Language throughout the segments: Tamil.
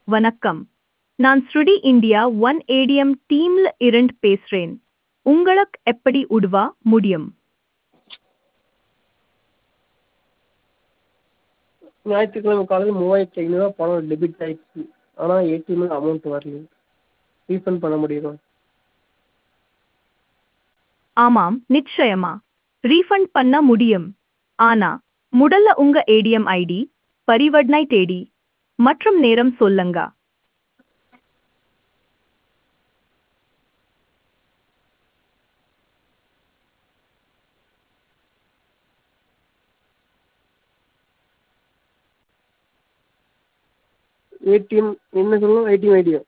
வணக்கம் நான் ஸ்ருடி இந்தியா ஒன் ஏடிஎம் டீம்ல இருந்து பேசுறேன் உங்களுக்கு எப்படி உதவ முடியும் ஞாயிற்றுக்கிழமை காலையில் மூவாயிரத்தி ஐநூறுரூவா பணம் டெபிட் ஆயிடுச்சு ஆனால் ஏடிஎம்மில் அமௌண்ட் வரல ரீஃபண்ட் பண்ண முடியுமா ஆமாம் நிச்சயமா ரீஃபண்ட் பண்ண முடியும் ஆனா முதல்ல உங்க ஏடிஎம் ஐடி பரிவர்த்தனை தேதி மற்றும் நேரம் சொல்லுங்க ஏடிஎம் என்ன சொல்லணும் ஏடிஎம் ஐடியா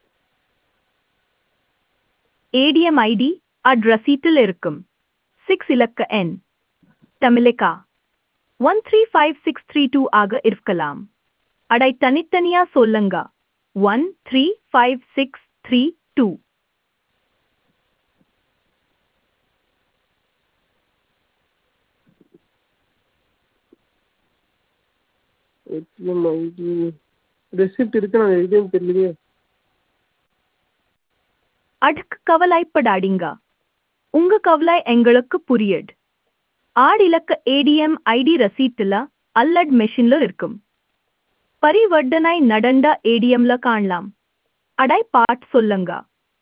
ஏடிஎம் ஐடி அட் ரசீட்டில் இருக்கும் சிக்ஸ் இலக்க எண் தமிழிகா one three five six three two ஆக இருக்கலாம் அடை தனித்தனியா சொல்லுங்க one three five six three two ATM ID receipt இருக்கு நான் எதுவும் தெரியலையே அதுக்கு கவலைப்படாதீங்க உங்க கவலை எங்களுக்கு புரியுது ஆறு இலக்க ஏடிஎம் ஐடி ரசீட்டுல அல்லட் மெஷின்ல இருக்கும் பரிவர்த்தனை நடந்த ஏடிஎம்ல காணலாம் அடை பாட் சொல்லுங்க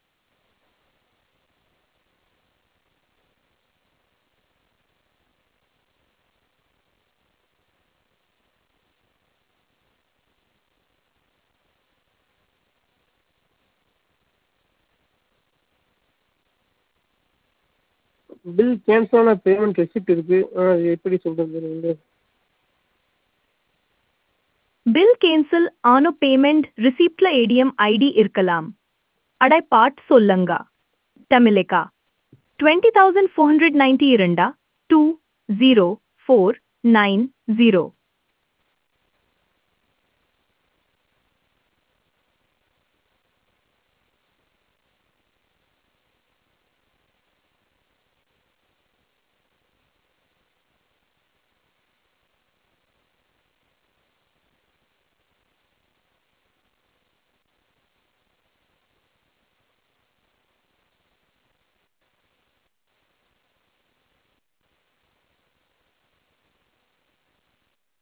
பில் கேன்சல் ஆன பேமெண்ட் ரெசிப்ட் இருக்கு ஆனால் அது எப்படி சொல்கிறது தெரியல பில் கேன்சல் ஆன பேமெண்ட் ரிசிப்ட்ல ஏடிஎம் ஐடி இருக்கலாம் அடை பாட் சொல்லுங்க தமிழிகா twenty thousand four hundred ninety இரண்டா two zero four nine zero